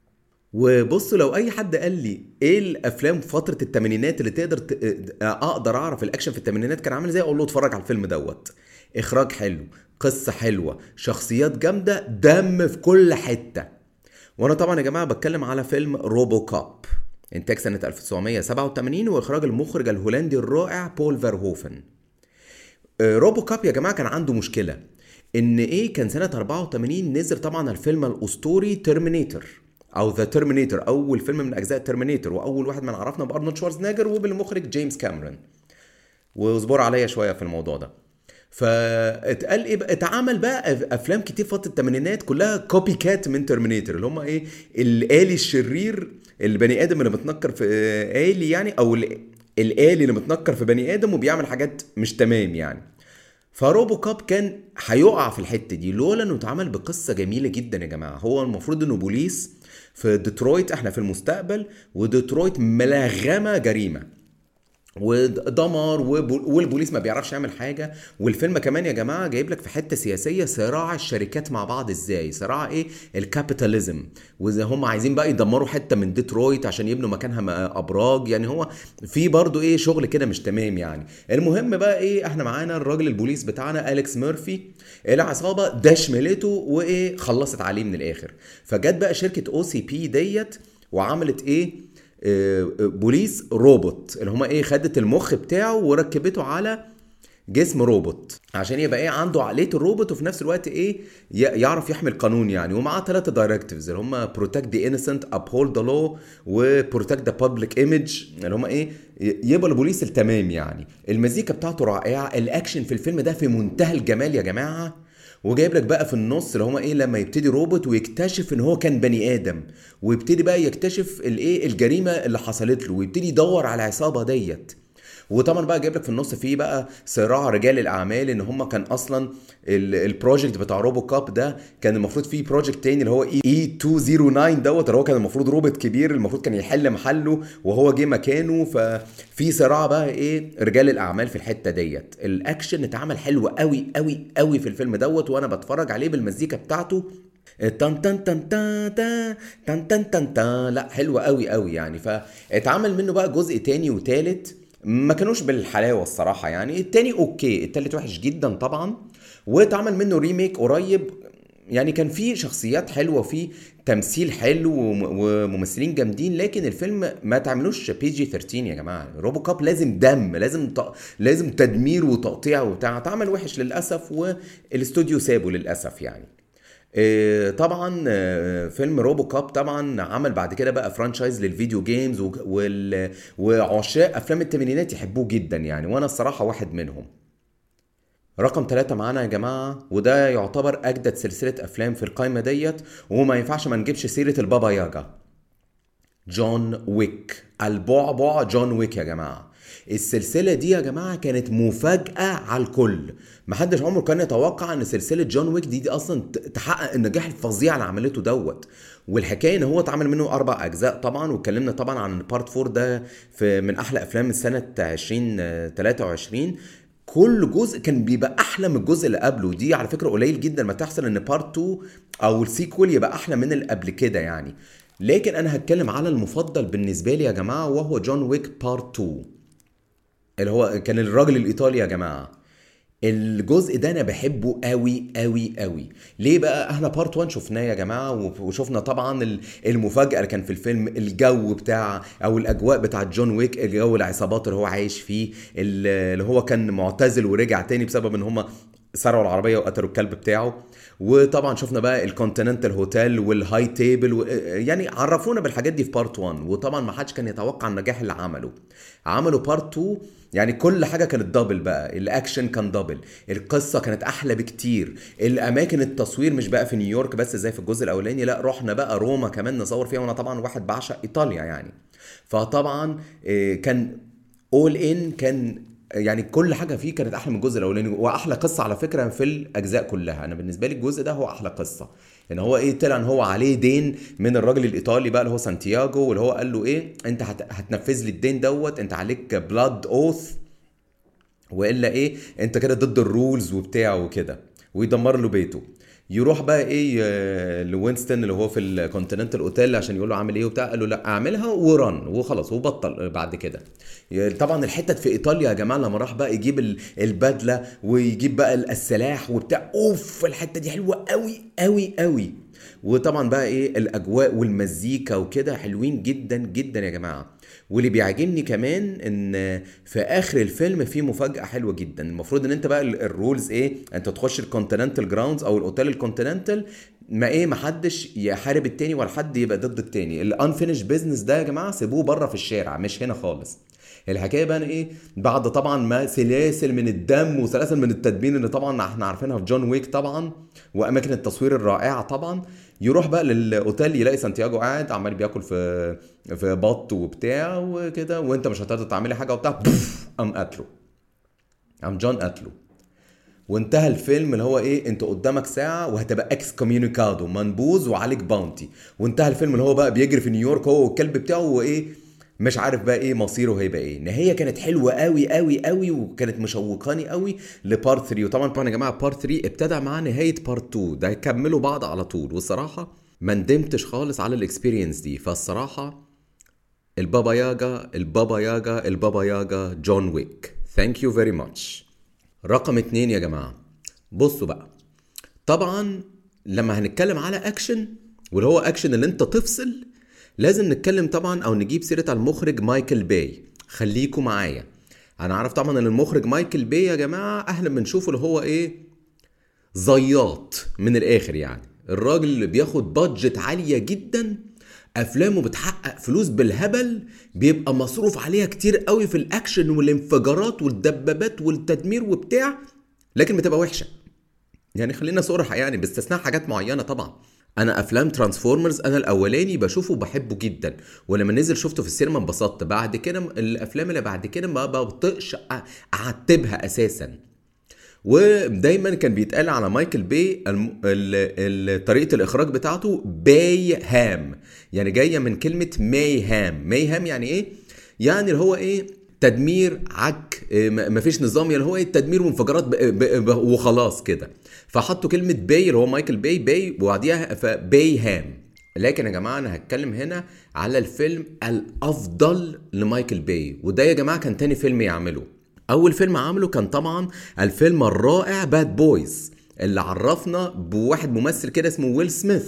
وبصوا لو اي حد قال لي ايه الافلام في فتره الثمانينات اللي تقدر ت... اقدر اعرف الاكشن في الثمانينات كان عامل ازاي اقول له اتفرج على الفيلم دوت اخراج حلو قصه حلوه شخصيات جامده دم في كل حته وانا طبعا يا جماعه بتكلم على فيلم روبو كاب انتاج سنه 1987 واخراج المخرج الهولندي الرائع بول فيرهوفن آه، روبو كاب يا جماعه كان عنده مشكله ان ايه كان سنه 84 نزل طبعا الفيلم الاسطوري ترمينيتور او ذا ترمينيتور اول فيلم من اجزاء ترمينيتور واول واحد من عرفنا بارنولد شوارزنيجر وبالمخرج جيمس كاميرون واصبروا عليا شويه في الموضوع ده فاتقال ايه بقى اتعمل بقى افلام كتير فتره الثمانينات كلها كوبي كات من ترمينيتور اللي هم ايه الالي الشرير البني ادم اللي متنكر في آه، الي يعني او ال- الالي اللي متنكر في بني ادم وبيعمل حاجات مش تمام يعني فروبو كاب كان هيقع في الحته دي لولا انه اتعمل بقصه جميله جدا يا جماعه هو المفروض انه بوليس في ديترويت احنا في المستقبل وديترويت ملغمه جريمه ودمر وب- والبوليس ما بيعرفش يعمل حاجه والفيلم كمان يا جماعه جايب لك في حته سياسيه صراع الشركات مع بعض ازاي صراع ايه الكابيتاليزم واذا هم عايزين بقى يدمروا حته من ديترويت عشان يبنوا مكانها م- ابراج يعني هو في برضو ايه شغل كده مش تمام يعني المهم بقى ايه احنا معانا الراجل البوليس بتاعنا اليكس ميرفي العصابه دشملته وايه خلصت عليه من الاخر فجت بقى شركه او سي بي ديت وعملت ايه آه، آه، بوليس روبوت اللي هما ايه خدت المخ بتاعه وركبته على جسم روبوت عشان يبقى ايه عنده عقليه الروبوت وفي نفس الوقت ايه ي- يعرف يحمي القانون يعني ومعاه ثلاثه دايركتيفز اللي هم بروتكت ذا انسنت ابهولد ذا لو وبروتكت ذا بابليك ايمج اللي هم ايه ي- يبقى البوليس التمام يعني المزيكا بتاعته رائعه الاكشن في الفيلم ده في منتهى الجمال يا جماعه وجايب لك بقى في النص اللي هما ايه لما يبتدي روبوت ويكتشف ان هو كان بني ادم ويبتدي بقى يكتشف الايه الجريمه اللي حصلت له ويبتدي يدور على العصابه ديت وطبعا بقى جايب لك في النص فيه بقى صراع رجال الاعمال ان هم كان اصلا البروجكت بتاع روبو كاب ده كان المفروض فيه بروجكت تاني اللي هو اي 209 دوت اللي هو كان المفروض روبوت كبير المفروض كان يحل محله وهو جه مكانه ففي صراع بقى ايه رجال الاعمال في الحته ديت الاكشن اتعمل حلو قوي قوي قوي في الفيلم دوت وانا بتفرج عليه بالمزيكا بتاعته تن تن تن تن تن تن تن تن لا حلوة قوي قوي يعني فاتعمل منه بقى جزء تاني وتالت ما كانوش بالحلاوة الصراحة يعني التاني اوكي التالت وحش جدا طبعا واتعمل منه ريميك قريب يعني كان فيه شخصيات حلوه فيه تمثيل حلو وممثلين جامدين لكن الفيلم ما تعملوش بي جي 13 يا جماعه روبو كاب لازم دم لازم ط... لازم تدمير وتقطيع وبتاع اتعمل وحش للاسف والاستوديو سابه للاسف يعني آه، طبعا آه، فيلم روبو كاب طبعا عمل بعد كده بقى فرانشايز للفيديو جيمز وال... وعشاق افلام الثمانينات يحبوه جدا يعني وانا الصراحه واحد منهم رقم ثلاثة معانا يا جماعة وده يعتبر أجدد سلسلة أفلام في القايمة ديت وما ينفعش ما نجيبش سيرة البابا ياجا جون ويك البعبع جون ويك يا جماعة السلسلة دي يا جماعة كانت مفاجأة على الكل محدش عمره كان يتوقع ان سلسلة جون ويك دي, دي اصلا تحقق النجاح الفظيع اللي عملته دوت والحكايه ان هو اتعمل منه اربع اجزاء طبعا واتكلمنا طبعا عن بارت 4 ده في من احلى افلام السنه 2023 كل جزء كان بيبقى احلى من الجزء اللي قبله دي على فكره قليل جدا ما تحصل ان بارت 2 او السيكول يبقى احلى من اللي قبل كده يعني لكن انا هتكلم على المفضل بالنسبه لي يا جماعه وهو جون ويك بارت 2 اللي هو كان الراجل الايطالي يا جماعه الجزء ده انا بحبه قوي قوي قوي ليه بقى احنا بارت 1 شفناه يا جماعه وشفنا طبعا المفاجاه اللي كان في الفيلم الجو بتاع او الاجواء بتاع جون ويك الجو العصابات اللي هو عايش فيه اللي هو كان معتزل ورجع تاني بسبب ان هم سرقوا العربيه وقتلوا الكلب بتاعه وطبعا شفنا بقى الكونتيننتال هوتيل والهاي تيبل و... يعني عرفونا بالحاجات دي في بارت 1 وطبعا ما حدش كان يتوقع النجاح اللي عمله عملوا بارت 2 يعني كل حاجه كانت دبل بقى الاكشن كان دبل القصه كانت احلى بكتير الاماكن التصوير مش بقى في نيويورك بس زي في الجزء الاولاني لا رحنا بقى روما كمان نصور فيها وانا طبعا واحد بعشق ايطاليا يعني فطبعا آه، كان اول ان كان يعني كل حاجه فيه كانت احلى من الجزء الاولاني واحلى قصه على فكره في الاجزاء كلها انا بالنسبه لي الجزء ده هو احلى قصه ان هو ايه طلع ان هو عليه دين من الراجل الايطالي بقى اللي هو سانتياغو واللي هو قال له ايه انت هتنفذ لي الدين دوت انت عليك بلاد اوث والا ايه انت كده ضد الرولز وبتاع وكده ويدمر له بيته يروح بقى ايه لوينستون اللي هو في الكونتيننتال اوتيل عشان يقول له عامل ايه وبتاع قال له لا اعملها ورن وخلاص وبطل بعد كده طبعا الحتت في ايطاليا يا جماعه لما راح بقى يجيب البدله ويجيب بقى السلاح وبتاع اوف الحته دي حلوه قوي قوي قوي وطبعا بقى ايه الاجواء والمزيكا وكده حلوين جدا جدا يا جماعه واللي بيعجبني كمان ان في اخر الفيلم في مفاجاه حلوه جدا المفروض ان انت بقى الرولز ايه انت تخش الكونتيننتال جراوندز او الاوتيل الكونتيننتال ما ايه ما حدش يحارب التاني ولا حد يبقى ضد التاني الانفينش بيزنس ده يا جماعه سيبوه بره في الشارع مش هنا خالص الحكايه بقى ايه بعد طبعا ما سلاسل من الدم وسلاسل من التدمير اللي طبعا احنا عارفينها في جون ويك طبعا واماكن التصوير الرائعه طبعا يروح بقى للاوتيل يلاقي سانتياغو قاعد عمال بياكل في في بط وبتاع وكده وانت مش هتقدر تعملي حاجه وبتاع قام قتله قام جون قتله وانتهى الفيلم اللي هو ايه انت قدامك ساعه وهتبقى اكس كوميونيكادو منبوذ وعليك باونتي وانتهى الفيلم اللي هو بقى بيجري في نيويورك هو والكلب بتاعه وايه مش عارف بقى ايه مصيره هيبقى ايه النهايه كانت حلوه قوي قوي قوي وكانت مشوقاني قوي لبارت 3 وطبعا طبعا يا جماعه بارت 3 ابتدى مع نهايه بارت 2 ده يكملوا بعض على طول والصراحه ما ندمتش خالص على الاكسبيرينس دي فالصراحه البابا ياجا البابا ياجا البابا ياجا جون ويك ثانك يو فيري ماتش رقم اتنين يا جماعه بصوا بقى طبعا لما هنتكلم على اكشن واللي هو اكشن اللي انت تفصل لازم نتكلم طبعا او نجيب سيره المخرج مايكل باي خليكم معايا انا عارف طبعا ان المخرج مايكل باي يا جماعه احنا بنشوفه اللي هو ايه زياط من الاخر يعني الراجل اللي بياخد بادجت عاليه جدا افلامه بتحقق فلوس بالهبل بيبقى مصروف عليها كتير قوي في الاكشن والانفجارات والدبابات والتدمير وبتاع لكن بتبقى وحشه يعني خلينا صراحه يعني باستثناء حاجات معينه طبعا انا افلام ترانسفورمرز انا الاولاني بشوفه بحبه جدا ولما نزل شفته في السينما انبسطت بعد كده الافلام اللي بعد كده ما بطقش اعتبها اساسا ودايما كان بيتقال على مايكل بي الم... ال... ال... طريقه الاخراج بتاعته باي هام يعني جايه من كلمه ماي هام ماي هام يعني ايه يعني اللي هو ايه تدمير عك مفيش نظام يعني هو ايه التدمير وانفجارات ب... ب... ب... وخلاص كده فحطوا كلمه باي اللي هو مايكل باي باي وبعديها فباي هام لكن يا جماعه انا هتكلم هنا على الفيلم الافضل لمايكل باي وده يا جماعه كان تاني فيلم يعمله اول فيلم عمله كان طبعا الفيلم الرائع باد بويز اللي عرفنا بواحد ممثل كده اسمه ويل سميث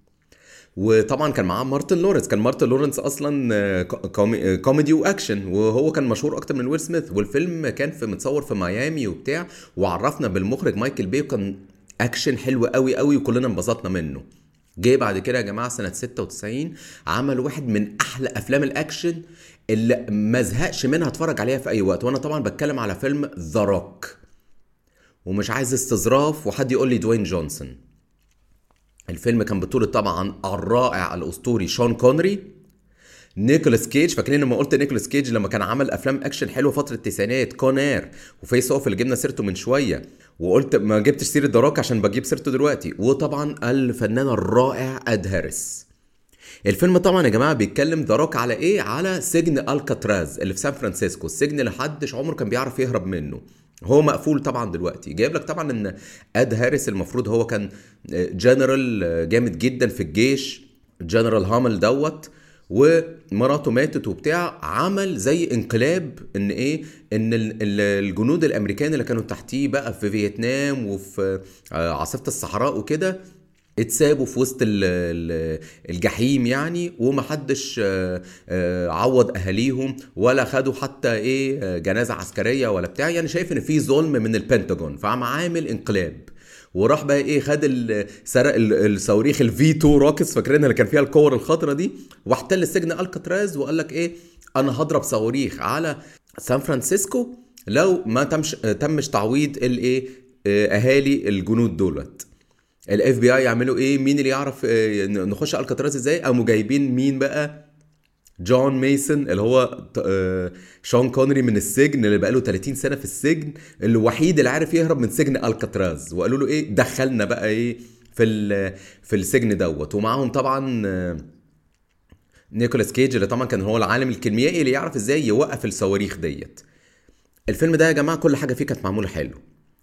وطبعا كان معاه مارتن لورنس كان مارتن لورنس اصلا كوميدي واكشن وهو كان مشهور اكتر من ويل سميث والفيلم كان في متصور في ميامي وبتاع وعرفنا بالمخرج مايكل بي وكان اكشن حلو قوي قوي وكلنا انبسطنا منه جه بعد كده يا جماعه سنه 96 عمل واحد من احلى افلام الاكشن اللي ما زهقش منها اتفرج عليها في اي وقت وانا طبعا بتكلم على فيلم ذا روك ومش عايز استظراف وحد يقول لي دوين جونسون الفيلم كان بطولة طبعا الرائع الاسطوري شون كونري نيكولاس كيج فاكرين لما قلت نيكولاس كيج لما كان عمل افلام اكشن حلوه فتره التسعينات كونير وفيس اوف اللي جبنا سيرته من شويه وقلت ما جبتش سيره دراك عشان بجيب سيرته دلوقتي وطبعا الفنان الرائع اد هاريس الفيلم طبعا يا جماعه بيتكلم دراك على ايه على سجن الكاتراز اللي في سان فرانسيسكو السجن اللي محدش عمره كان بيعرف يهرب منه هو مقفول طبعا دلوقتي جايب لك طبعا ان اد هاريس المفروض هو كان جنرال جامد جدا في الجيش جنرال هامل دوت ومراته ماتت وبتاع عمل زي انقلاب ان ايه ان الجنود الامريكان اللي كانوا تحتيه بقى في فيتنام وفي عاصفه الصحراء وكده اتسابوا في وسط الجحيم يعني ومحدش عوض اهاليهم ولا خدوا حتى ايه جنازه عسكريه ولا بتاع يعني شايف ان في ظلم من البنتاجون فقام عامل انقلاب وراح بقى ايه خد سرق الصواريخ الفي 2 روكس فاكرينها اللي كان فيها الكور الخضراء دي واحتل السجن الكاتراز وقال لك ايه انا هضرب صواريخ على سان فرانسيسكو لو ما تمش تمش تعويض الايه اهالي الجنود دولت الاف بي اي يعملوا ايه مين اللي يعرف نخش الكاتراز ازاي قاموا جايبين مين بقى جون ميسون اللي هو شون كونري من السجن اللي بقاله 30 سنه في السجن اللي الوحيد اللي عارف يهرب من سجن الكاتراز وقالوا له ايه دخلنا بقى ايه في في السجن دوت ومعاهم طبعا نيكولاس كيج اللي طبعا كان هو العالم الكيميائي اللي يعرف ازاي يوقف الصواريخ ديت الفيلم ده يا جماعه كل حاجه فيه كانت معموله حلو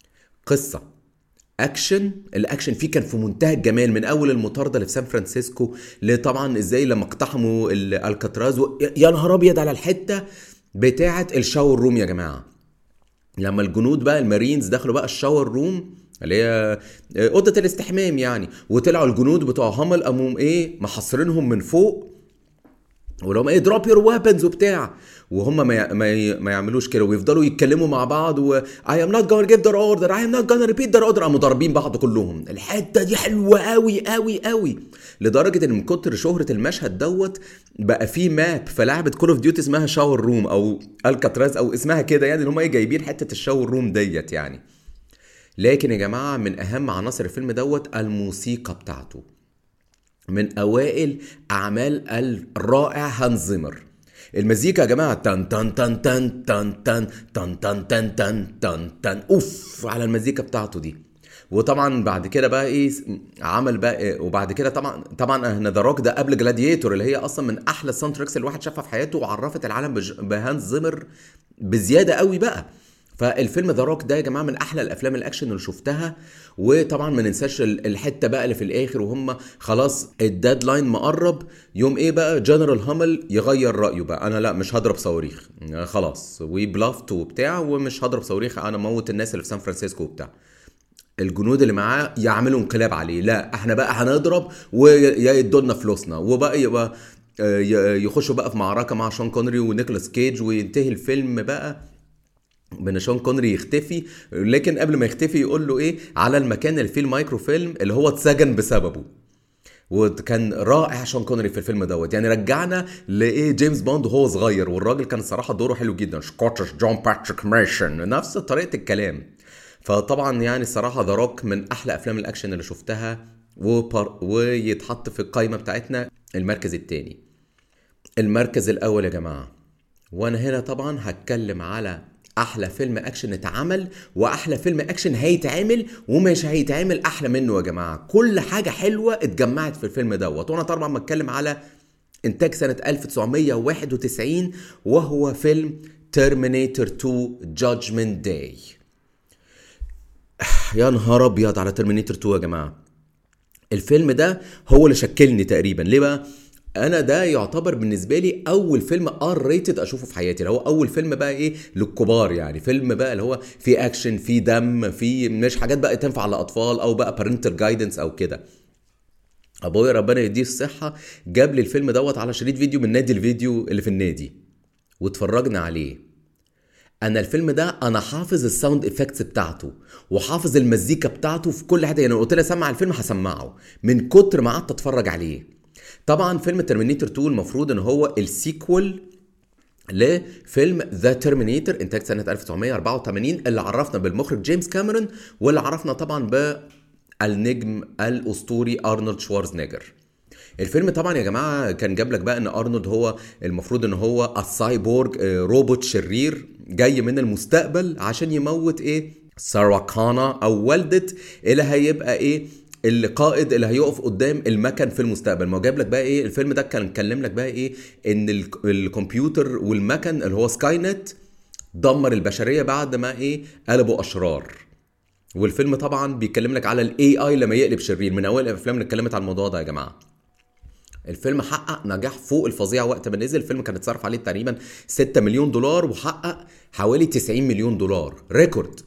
قصه اكشن الاكشن فيه كان في منتهى الجمال من اول المطارده اللي في سان فرانسيسكو لطبعا ازاي لما اقتحموا الكاتراز و... يا نهار ابيض على الحته بتاعه الشاور روم يا جماعه لما الجنود بقى المارينز دخلوا بقى الشاور روم اللي هي اوضه الاستحمام يعني وطلعوا الجنود بتوع هامل قاموا ايه محاصرينهم من فوق ولهم ايه دروب يور ويبنز وبتاع وهم ما ما, ما يعملوش كده ويفضلوا يتكلموا مع بعض و I am not gonna give their order I am not gonna repeat their order قاموا ضاربين بعض كلهم الحته دي حلوه قوي قوي قوي لدرجه ان من كتر شهره المشهد دوت بقى في ماب في لعبه كول اوف ديوتي اسمها شاور روم او الكاتراز او اسمها كده يعني ان هم جايبين حته الشاور روم ديت يعني لكن يا جماعه من اهم عناصر الفيلم دوت الموسيقى بتاعته من اوائل اعمال الرائع هانز زيمر المزيكا يا جماعه تن تن تن تن تن تن تن تن تن تن تن تن اوف على المزيكا بتاعته دي وطبعا بعد كده بقى ايه عمل بقى إيه وبعد كده طبعا طبعا احنا ذا روك ده قبل جلاديتور اللي هي اصلا من احلى الساوند تراكس اللي الواحد شافها في حياته وعرفت العالم بهانز زيمر بزياده قوي بقى فالفيلم ذا روك ده يا جماعه من احلى الافلام الاكشن اللي شفتها وطبعا ما ننساش الحته بقى اللي في الاخر وهم خلاص الديدلاين مقرب يوم ايه بقى جنرال هامل يغير رايه بقى انا لا مش هضرب صواريخ خلاص وي بلافت وبتاع ومش هضرب صواريخ انا موت الناس اللي في سان فرانسيسكو وبتاع الجنود اللي معاه يعملوا انقلاب عليه لا احنا بقى هنضرب ويا يدولنا فلوسنا وبقى يبقى يخشوا بقى في معركه مع شون كونري ونيكولاس كيج وينتهي الفيلم بقى بان شون كونري يختفي لكن قبل ما يختفي يقول له ايه على المكان اللي فيه المايكرو فيلم اللي هو اتسجن بسببه وكان رائع شون كونري في الفيلم دوت يعني رجعنا لايه جيمس بوند وهو صغير والراجل كان الصراحه دوره حلو جدا سكوتش جون باتريك ميشن نفس طريقه الكلام فطبعا يعني الصراحه ذا روك من احلى افلام الاكشن اللي شفتها وبر... ويتحط في القائمه بتاعتنا المركز الثاني المركز الاول يا جماعه وانا هنا طبعا هتكلم على احلى فيلم اكشن اتعمل واحلى فيلم اكشن هيتعمل ومش هيتعمل احلى منه يا جماعه كل حاجه حلوه اتجمعت في الفيلم دوت وانا طبعا بتكلم على انتاج سنه 1991 وهو فيلم ترمينيتور 2 جادجمنت داي يا نهار ابيض على ترمينيتور 2 يا جماعه الفيلم ده هو اللي شكلني تقريبا ليه بقى انا ده يعتبر بالنسبه لي اول فيلم ار ريتد اشوفه في حياتي اللي هو اول فيلم بقى ايه للكبار يعني فيلم بقى اللي هو فيه اكشن فيه دم فيه مش حاجات بقى تنفع لاطفال او بقى بارنتال جايدنس او كده ابويا ربنا يديه الصحه جاب لي الفيلم دوت على شريط فيديو من نادي الفيديو اللي في النادي واتفرجنا عليه انا الفيلم ده انا حافظ الساوند افكتس بتاعته وحافظ المزيكا بتاعته في كل حاجه يعني لو قلت لي اسمع الفيلم هسمعه من كتر ما قعدت اتفرج عليه طبعا فيلم ترمينيتور 2 المفروض ان هو السيكوال لفيلم ذا ترمينيتور انتاج سنه 1984 اللي عرفنا بالمخرج جيمس كاميرون واللي عرفنا طبعا بالنجم الاسطوري ارنولد شوارزنيجر الفيلم طبعا يا جماعه كان جاب لك بقى ان ارنولد هو المفروض ان هو السايبورج روبوت شرير جاي من المستقبل عشان يموت ايه سارا كانا او والده اللي هيبقى ايه القائد اللي هيقف قدام المكن في المستقبل ما هو جايب لك بقى ايه الفيلم ده كان اتكلم لك بقى ايه ان الكمبيوتر والمكن اللي هو سكاي نت دمر البشريه بعد ما ايه قلبوا اشرار والفيلم طبعا بيتكلم لك على الاي اي لما يقلب شرير من اول الافلام اللي اتكلمت على الموضوع ده يا جماعه الفيلم حقق نجاح فوق الفظيع وقت ما نزل الفيلم كان اتصرف عليه تقريبا 6 مليون دولار وحقق حوالي 90 مليون دولار ريكورد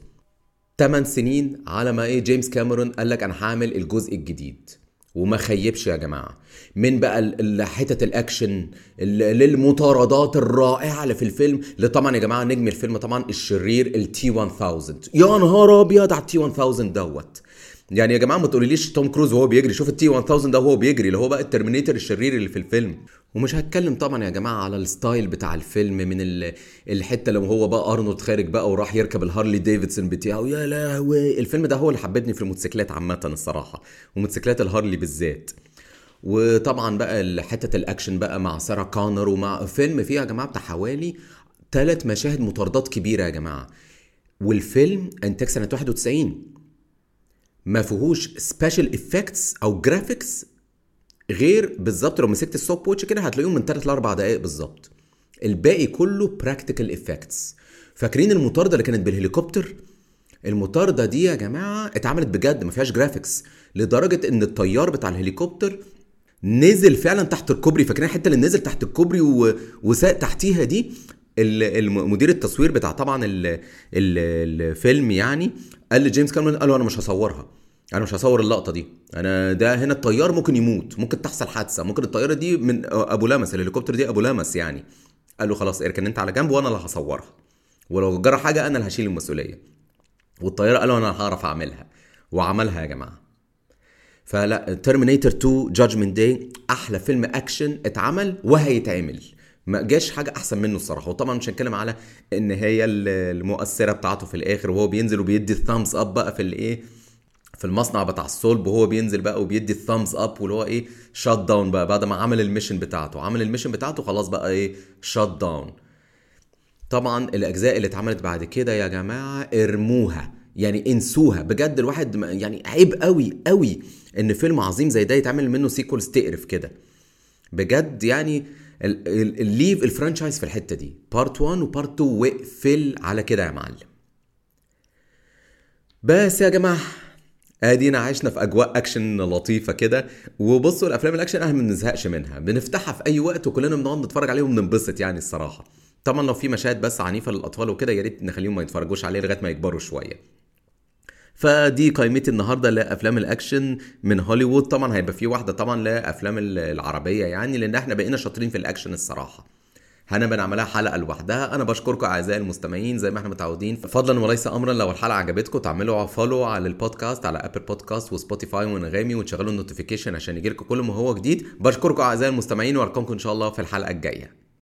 8 سنين على ما ايه جيمس كاميرون قال لك انا هعمل الجزء الجديد وما خيبش يا جماعه من بقى حتة الاكشن للمطاردات الرائعه اللي في الفيلم اللي طبعا يا جماعه نجم الفيلم طبعا الشرير التي 1000 يا نهار ابيض على التي 1000 دوت يعني يا جماعه ما تقوليليش توم كروز وهو بيجري شوف التي 1000 ده وهو بيجري اللي هو بقى الترمينيتور الشرير اللي في الفيلم ومش هتكلم طبعا يا جماعه على الستايل بتاع الفيلم من الحته لو هو بقى ارنولد خارج بقى وراح يركب الهارلي ديفيدسون بتاعه يا لهوي الفيلم ده هو اللي حببني في الموتوسيكلات عامه الصراحه وموتوسيكلات الهارلي بالذات وطبعا بقى حته الاكشن بقى مع سارة كونر ومع فيلم فيه يا جماعه بتاع حوالي ثلاث مشاهد مطاردات كبيره يا جماعه والفيلم انتاج سنه 91 ما فيهوش سبيشال افكتس او جرافيكس غير بالظبط لو مسكت الستوب ووتش كده هتلاقيهم من 3 ل 4 دقائق بالظبط الباقي كله براكتيكال افكتس فاكرين المطارده اللي كانت بالهليكوبتر المطارده دي يا جماعه اتعملت بجد ما فيهاش جرافيكس لدرجه ان الطيار بتاع الهليكوبتر نزل فعلا تحت الكوبري فاكرين الحته اللي نزل تحت الكوبري و... وساق تحتيها دي المدير التصوير بتاع طبعا الفيلم يعني قال لجيمس كاميرون قال له انا مش هصورها انا مش هصور اللقطه دي انا ده هنا الطيار ممكن يموت ممكن تحصل حادثه ممكن الطياره دي من ابو لمس الهليكوبتر دي ابو لمس يعني قال له خلاص اركن انت على جنب وانا اللي هصورها ولو جرى حاجه انا اللي هشيل المسؤوليه والطياره قال له انا هعرف اعملها وعملها يا جماعه فلا ترمينيتور 2 جادجمنت داي احلى فيلم اكشن اتعمل وهيتعمل ما جاش حاجه احسن منه الصراحه وطبعا مش هنتكلم على النهايه المؤثره بتاعته في الاخر وهو بينزل وبيدي الثامز اب بقى في الايه في المصنع بتاع الصلب وهو بينزل بقى وبيدي الثامز اب واللي هو ايه شات داون بقى بعد ما عمل الميشن بتاعته عمل الميشن بتاعته خلاص بقى ايه شات داون طبعا الاجزاء اللي اتعملت بعد كده يا جماعه ارموها يعني انسوها بجد الواحد يعني عيب قوي قوي ان فيلم عظيم زي ده يتعمل منه سيكولز تقرف كده بجد يعني الليف الفرانشايز في الحته دي بارت 1 وبارت 2 وقفل على كده يا معلم بس يا جماعه ادينا عشنا في اجواء اكشن لطيفه كده وبصوا الافلام الاكشن احنا ما بنزهقش منها بنفتحها في اي وقت وكلنا بنقعد نتفرج عليهم وننبسط يعني الصراحه طبعا لو في مشاهد بس عنيفه للاطفال وكده يا ريت نخليهم ما يتفرجوش عليه لغايه ما يكبروا شويه فدي قائمتي النهارده لافلام الاكشن من هوليوود طبعا هيبقى في واحده طبعا لافلام العربيه يعني لان احنا بقينا شاطرين في الاكشن الصراحه هنبقى نعملها حلقه لوحدها انا بشكركم اعزائي المستمعين زي ما احنا متعودين فضلا وليس امرا لو الحلقه عجبتكم تعملوا فولو على البودكاست على ابل بودكاست وسبوتيفاي وانغامي وتشغلوا النوتيفيكيشن عشان يجيلكم كل ما هو جديد بشكركم اعزائي المستمعين والقاكم ان شاء الله في الحلقه الجايه